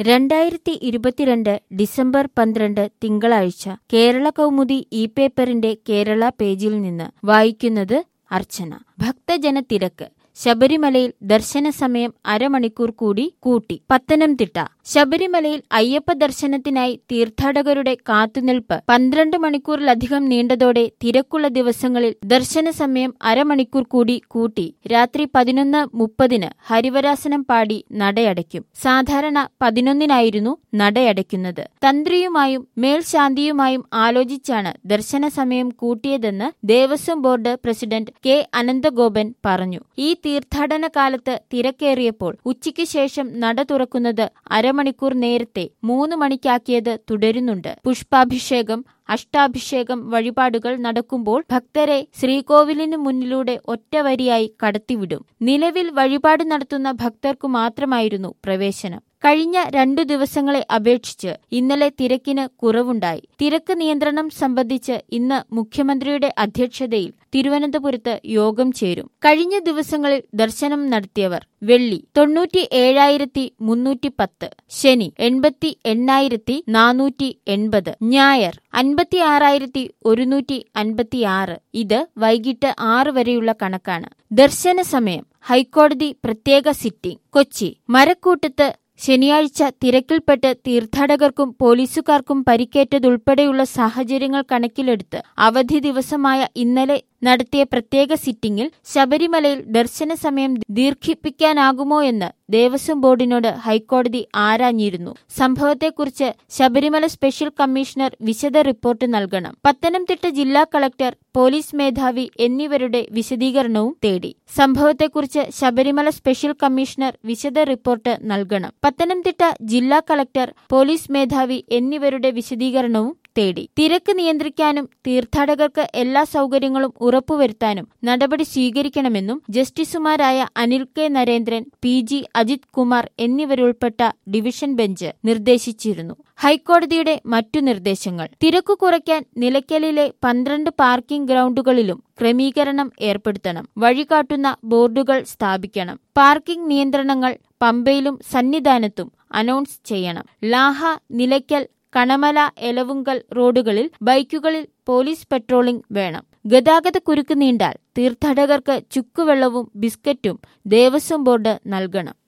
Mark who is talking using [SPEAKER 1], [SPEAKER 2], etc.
[SPEAKER 1] രണ്ടായിരത്തി ഇരുപത്തിരണ്ട് ഡിസംബർ പന്ത്രണ്ട് തിങ്കളാഴ്ച കേരള കൗമുദി ഇ പേപ്പറിന്റെ കേരള പേജിൽ നിന്ന് വായിക്കുന്നത് അർച്ചന ഭക്തജനത്തിരക്ക് ശബരിമലയിൽ ദർശന സമയം അരമണിക്കൂർ കൂടി കൂട്ടി പത്തനംതിട്ട ശബരിമലയിൽ അയ്യപ്പ ദർശനത്തിനായി തീർത്ഥാടകരുടെ കാത്തുനിൽപ്പ് പന്ത്രണ്ട് മണിക്കൂറിലധികം നീണ്ടതോടെ തിരക്കുള്ള ദിവസങ്ങളിൽ ദർശന സമയം അരമണിക്കൂർ കൂടി കൂട്ടി രാത്രി പതിനൊന്ന് മുപ്പതിന് ഹരിവരാസനം പാടി നടയടയ്ക്കും സാധാരണ പതിനൊന്നിനായിരുന്നു നടയടയ്ക്കുന്നത് തന്ത്രിയുമായും മേൽശാന്തിയുമായും ആലോചിച്ചാണ് ദർശന സമയം കൂട്ടിയതെന്ന് Devaswom board president K Ananthagopan പറഞ്ഞു ഈ തീർത്ഥാടന കാലത്ത് തിരക്കേറിയപ്പോൾ ഉച്ചയ്ക്ക് ശേഷം നട തുറക്കുന്നത് അരമണിക്കൂർ നേരത്തെ മൂന്ന് മണിക്കാക്കിയത് തുടരുന്നുണ്ട് പുഷ്പാഭിഷേകം അഷ്ടാഭിഷേകം വഴിപാടുകൾ നടക്കുമ്പോൾ ഭക്തരെ ശ്രീകോവിലിനു മുന്നിലൂടെ ഒറ്റവരിയായി കടത്തിവിടും നിലവിൽ വഴിപാട് നടത്തുന്ന ഭക്തർക്കു മാത്രമായിരുന്നു പ്രവേശനം കഴിഞ്ഞ രണ്ടു ദിവസങ്ങളെ അപേക്ഷിച്ച് ഇന്നലെ തിരക്കിന് കുറവുണ്ടായി തിരക്ക് നിയന്ത്രണം സംബന്ധിച്ച് ഇന്ന് മുഖ്യമന്ത്രിയുടെ അധ്യക്ഷതയിൽ തിരുവനന്തപുരത്ത് യോഗം ചേരും കഴിഞ്ഞ ദിവസങ്ങളിൽ ദർശനം നടത്തിയവർ വെള്ളി തൊണ്ണൂറ്റി ഏഴായിരത്തി മുന്നൂറ്റി പത്ത് ശനി എൺപത്തി എണ്ണായിരത്തി നാനൂറ്റി എൺപത് ഞായർ അൻപത്തി ആറായിരത്തി ഒരുന്നൂറ്റി അൻപത്തിയാറ് ഇത് വൈകിട്ട് ആറ് വരെയുള്ള കണക്കാണ് ദർശന സമയം ഹൈക്കോടതി പ്രത്യേക സിറ്റിംഗ് കൊച്ചി മരക്കൂട്ടത്ത് ശനിയാഴ്ച തിരക്കിൽപ്പെട്ട് തീർത്ഥാടകർക്കും പോലീസുകാർക്കും പരിക്കേറ്റതുൾപ്പെടെയുള്ള സാഹചര്യങ്ങൾ കണക്കിലെടുത്ത് അവധി ദിവസമായ ഇന്നലെ നടത്തിയ പ്രത്യേക സിറ്റിംഗിൽ ശബരിമലയിൽ ദർശന സമയം ദീർഘിപ്പിക്കാനാകുമോ എന്ന് ദേവസ്വം ബോർഡിനോട് ഹൈക്കോടതി ആരാഞ്ഞിരുന്നു സംഭവത്തെക്കുറിച്ച് ശബരിമല സ്പെഷ്യൽ കമ്മീഷണർ വിശദ റിപ്പോർട്ട് നൽകണം പത്തനംതിട്ട ജില്ലാ കളക്ടർ പോലീസ് മേധാവി എന്നിവരുടെ വിശദീകരണവും തേടി സംഭവത്തെക്കുറിച്ച് ശബരിമല സ്പെഷ്യൽ കമ്മീഷണർ വിശദ റിപ്പോർട്ട് നൽകണം പത്തനംതിട്ട ജില്ലാ കളക്ടർ പോലീസ് മേധാവി എന്നിവരുടെ വിശദീകരണവും തേടി തിരക്ക് നിയന്ത്രിക്കാനും തീർത്ഥാടകർക്ക് എല്ലാ സൗകര്യങ്ങളും ഉറപ്പുവരുത്താനും നടപടി സ്വീകരിക്കണമെന്നും ജസ്റ്റിസുമാരായ Anil K Narendran P G Ajith Kumar എന്നിവരുൾപ്പെട്ട ഡിവിഷൻ ബെഞ്ച് നിർദ്ദേശിച്ചിരുന്നു ഹൈക്കോടതിയുടെ മറ്റു നിർദ്ദേശങ്ങൾ തിരക്കു കുറയ്ക്കാൻ നിലയ്ക്കലിലെ പന്ത്രണ്ട് പാർക്കിംഗ് ഗ്രൗണ്ടുകളിലും ക്രമീകരണം ഏർപ്പെടുത്തണം വഴികാട്ടുന്ന ബോർഡുകൾ സ്ഥാപിക്കണം പാർക്കിംഗ് നിയന്ത്രണങ്ങൾ പമ്പയിലും സന്നിധാനത്തും അനൗൺസ് ചെയ്യണം ലാഹ നിലയ്ക്കൽ കണമല എലവുങ്കൽ റോഡുകളിൽ ബൈക്കുകളിൽ പോലീസ് പെട്രോളിംഗ് വേണം ഗതാഗത കുരുക്ക് നീണ്ടാൽ തീർത്ഥാടകർക്ക് ചുക്കുവെള്ളവും ബിസ്ക്കറ്റും ദേവസ്വം ബോർഡ് നൽകണം